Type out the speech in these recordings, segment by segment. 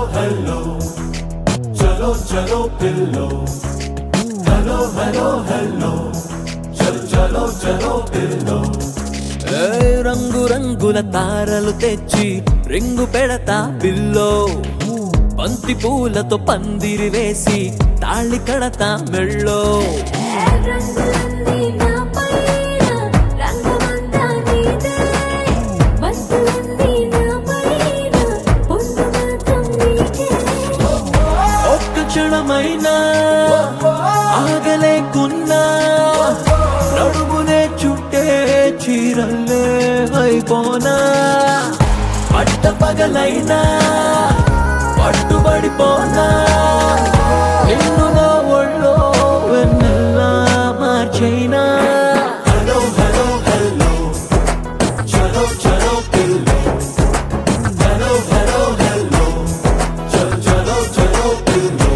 hello. Chalo, chalo, pillow. Hello, hello, hello. Chalo, chalo, chalo, pillow. ఏ రంగు రంగుల తారలు తెచ్చి రింగు పెడతా బిల్లో బంతి పూలతో పందిరి వేసి తాళి కడతా మెళ్ళో రంగులన్నీ నా పైన రంగమంతా నీదే మస్తులన్నీ నా పైన పొందు మాత్రం నీకే ఒక్క క్షణమైనా ఆగలేకున్నా నడుమునే చుట్టే చీరల్లే అయిపోనా పట్ట పగలైనా పట్టుబడిపోనా నిన్ను నా ఒళ్ళో వెన్నెల్లా మార్చైనా Hello, hello, hello. Chalo, chalo, pillow. Hello, hello, hello. Chalo, chalo, chalo, pillow.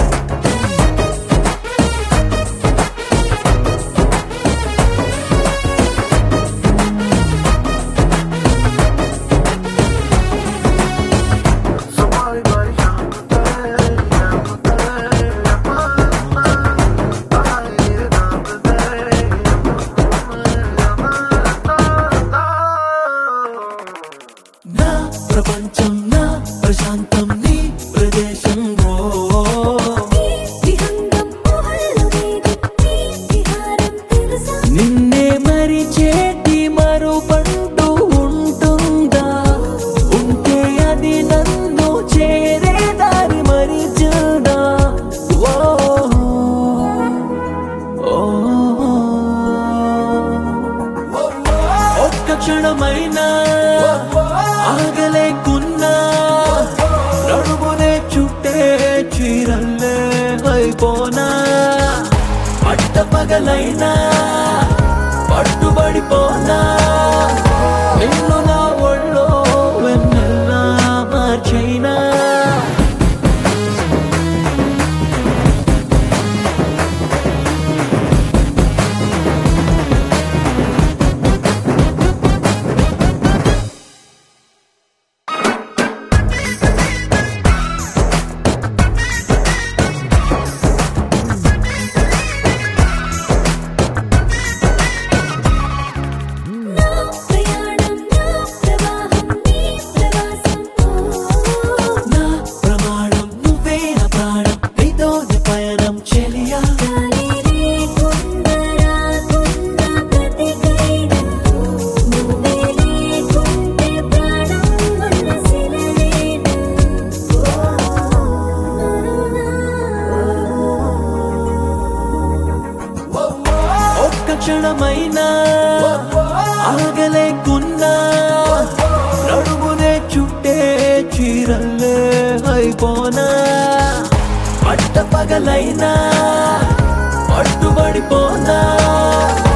నా ప్రపంచం నా ప్రశాంతం నీ ప్రదేశం ఓ విహంగం ఊహల్లో నీది నీ విహారం తెలుసా నిన్నే మరిచేటి మరో పండు ఉంటుందా ఉంటే అది నన్ను చేరే దారి మరిచుదా ఓ ఓ. ఒక్క క్షణమైనా ఆగలేకున్నా నడుమునే చుట్టే చీరల్లే అయిపోనా పట్ట పగలైనా పట్టుబడిపోనా నిన్ను నా ఒళ్ళో వెన్నెల్లా మార్చైనా నా ప్రయాణం నా ప్రవాహం నీ ప్రవాసం నా ప్రమాణం నువ్వే నా ప్రాణం నీతోనే పయనం చెలియా గాలి లేకుండా రాకుండా బ్రతికైనా నువ్వే లేకుంటే ప్రాణం మనసిలేనా ఒక్క క్షణమైనా ఆగలేకున్నా నడుమునే చుట్టే చీరల్లే అయిపోనా పట్ట పగలైనా పట్టుబడిపోనా